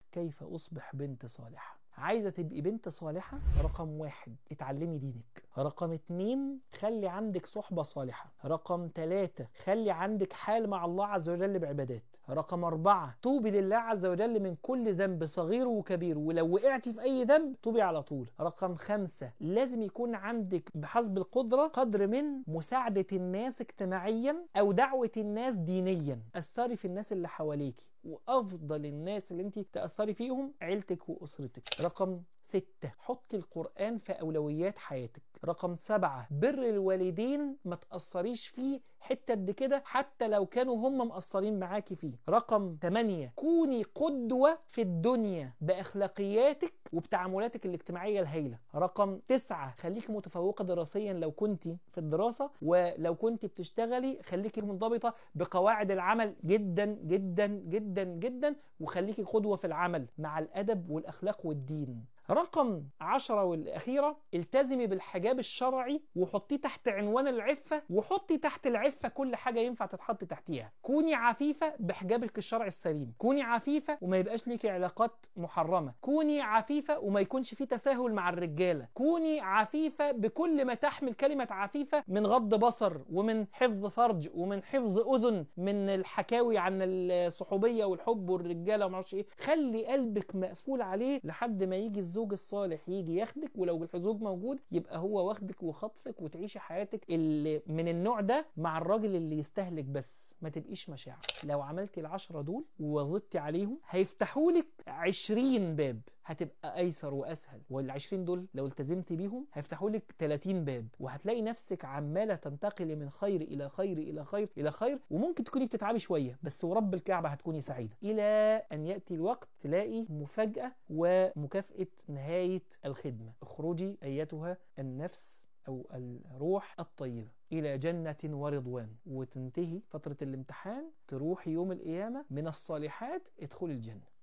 كيف أصبح بنت صالحة عايزة تبقي بنت صالحة رقم واحد اتعلمي دينك رقم اتنين خلي عندك صحبة صالحة رقم تلاتة خلي عندك حال مع الله عز وجل بعبادات رقم أربعة توبي لله عز وجل من كل ذنب صغير وكبير ولو وقعتي في أي ذنب توبي على طول رقم خمسة لازم يكون عندك بحسب القدرة قدر من مساعدة الناس اجتماعيا أو دعوة الناس دينيا أثري في الناس اللي حواليكي وافضل الناس اللي انت تاثري فيهم عيلتك واسرتك رقم ستة حطي القرآن في أولويات حياتك رقم سبعة بر الوالدين ما تأثريش فيه حتة قد كده حتى لو كانوا هم مقصرين معاكي فيه رقم 8 كوني قدوة في الدنيا بأخلاقياتك وبتعاملاتك الاجتماعية الهائلة رقم تسعة خليكي متفوقة دراسيا لو كنت في الدراسة ولو كنت بتشتغلي خليكي منضبطة بقواعد العمل جدا جدا جدا جدا وخليكي قدوة في العمل مع الأدب والأخلاق والدين رقم عشرة والأخيرة التزمي بالحجاب الشرعي وحطيه تحت عنوان العفة وحطي تحت العفة كل حاجة ينفع تتحط تحتيها كوني عفيفة بحجابك الشرعي السليم كوني عفيفة وما يبقاش ليكي علاقات محرمة كوني عفيفة وما يكونش في تساهل مع الرجالة كوني عفيفة بكل ما تحمل كلمة عفيفة من غض بصر ومن حفظ فرج ومن حفظ أذن من الحكاوي عن الصحوبية والحب والرجالة وما اعرفش ايه خلي قلبك مقفول عليه لحد ما يجي الزوج الصالح يجي ياخدك ولو الزوج موجود يبقى هو واخدك وخطفك وتعيشي حياتك اللي من النوع ده مع الراجل اللي يستهلك بس ما تبقيش مشاعر لو عملتي العشرة دول وواظبتي عليهم هيفتحوا لك 20 باب هتبقى ايسر واسهل وال20 دول لو التزمتي بيهم هيفتحوا لك 30 باب وهتلاقي نفسك عماله تنتقلي من خير الى خير الى خير الى خير وممكن تكوني بتتعبي شويه بس ورب الكعبه هتكوني سعيده الى ان ياتي الوقت تلاقي مفاجاه ومكافاه نهايه الخدمه اخرجي ايتها النفس أو الروح الطيبة إلى جنة ورضوان وتنتهي فترة الامتحان تروحي يوم القيامة من الصالحات ادخلي الجنة